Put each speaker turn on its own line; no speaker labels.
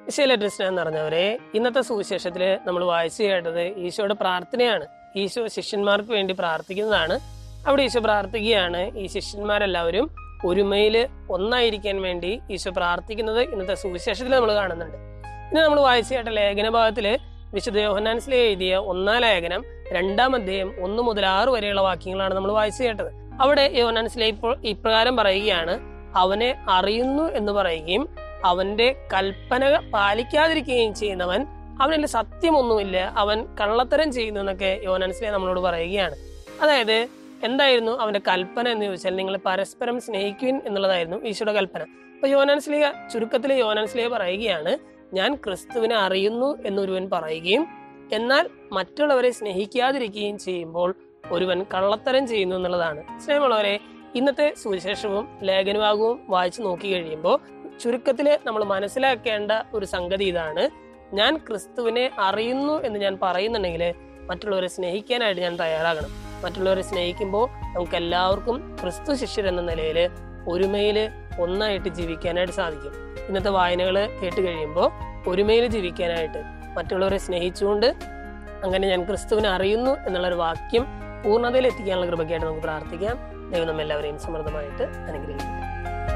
ഈശോയിലെ സ്നേഹം നിറഞ്ഞവരെ ഇന്നത്തെ സുവിശേഷത്തിൽ നമ്മൾ വായിച്ചു കേട്ടത് ഈശോയുടെ പ്രാർത്ഥനയാണ് ഈശോ ശിഷ്യന്മാർക്ക് വേണ്ടി പ്രാർത്ഥിക്കുന്നതാണ് അവിടെ ഈശോ പ്രാർത്ഥിക്കുകയാണ് ഈ ശിഷ്യന്മാരെല്ലാവരും ഒരുമയിൽ ഒന്നായിരിക്കാൻ വേണ്ടി ഈശോ പ്രാർത്ഥിക്കുന്നത് ഇന്നത്തെ സുവിശേഷത്തിൽ നമ്മൾ കാണുന്നുണ്ട് ഇനി നമ്മൾ വായിച്ചു കേട്ട ലേഖന ഭാഗത്തില് വിശുദ്ധ യോഹനാൻസിലെ എഴുതിയ ഒന്നാം ലേഖനം രണ്ടാം അധ്യായം ഒന്ന് മുതൽ ആറ് വരെയുള്ള വാക്യങ്ങളാണ് നമ്മൾ വായിച്ചു കേട്ടത് അവിടെ യോഹനാൻസിലെ ഇപ്പോൾ ഇപ്രകാരം പറയുകയാണ് അവനെ അറിയുന്നു എന്ന് പറയുകയും അവന്റെ കൽപ്പന പാലിക്കാതിരിക്കുകയും ചെയ്യുന്നവൻ അവനിൽ സത്യമൊന്നുമില്ല അവൻ കള്ളത്തരം ചെയ്യുന്നു എന്നൊക്കെ യോനാൻസിലെ നമ്മളോട് പറയുകയാണ് അതായത് എന്തായിരുന്നു അവന്റെ കൽപ്പന എന്ന് ചോദിച്ചാൽ നിങ്ങൾ പരസ്പരം സ്നേഹിക്കുവിൻ എന്നുള്ളതായിരുന്നു ഈശോയുടെ കൽപ്പന അപ്പൊ യോനാൻസ്ലിയ ചുരുക്കത്തിൽ യോനാൻസ്ലിയ പറയുകയാണ് ഞാൻ ക്രിസ്തുവിനെ അറിയുന്നു എന്നൊരുവൻ പറയുകയും എന്നാൽ മറ്റുള്ളവരെ സ്നേഹിക്കാതിരിക്കുകയും ചെയ്യുമ്പോൾ ഒരുവൻ കള്ളത്തരം ചെയ്യുന്നു എന്നുള്ളതാണ് സ്നേഹമുള്ളവരെ ഇന്നത്തെ സുവിശേഷവും ലേഖനഭാഗവും വായിച്ചു നോക്കി കഴിയുമ്പോൾ ചുരുക്കത്തിൽ നമ്മൾ മനസ്സിലാക്കേണ്ട ഒരു സംഗതി ഇതാണ് ഞാൻ ക്രിസ്തുവിനെ അറിയുന്നു എന്ന് ഞാൻ പറയുന്നുണ്ടെങ്കിൽ മറ്റുള്ളവരെ സ്നേഹിക്കാനായിട്ട് ഞാൻ തയ്യാറാകണം മറ്റുള്ളവരെ സ്നേഹിക്കുമ്പോൾ നമുക്ക് എല്ലാവർക്കും ക്രിസ്തു ശിഷ്യരെന്ന നിലയിൽ ഒരുമയിൽ ഒന്നായിട്ട് ജീവിക്കാനായിട്ട് സാധിക്കും ഇന്നത്തെ വായനകൾ കേട്ട് കഴിയുമ്പോൾ ഒരുമയിൽ ജീവിക്കാനായിട്ട് മറ്റുള്ളവരെ സ്നേഹിച്ചുകൊണ്ട് അങ്ങനെ ഞാൻ ക്രിസ്തുവിനെ അറിയുന്നു എന്നുള്ള ഒരു വാക്യം പൂർണ്ണതയിൽ എത്തിക്കാനുള്ള കൃപയ്ക്കായിട്ട് നമുക്ക് പ്രാർത്ഥിക്കാം ദൈവം നമ്മെല്ലാവരെയും സമൃദ്ധമായിട്ട് അനുഗ്രഹിക്കും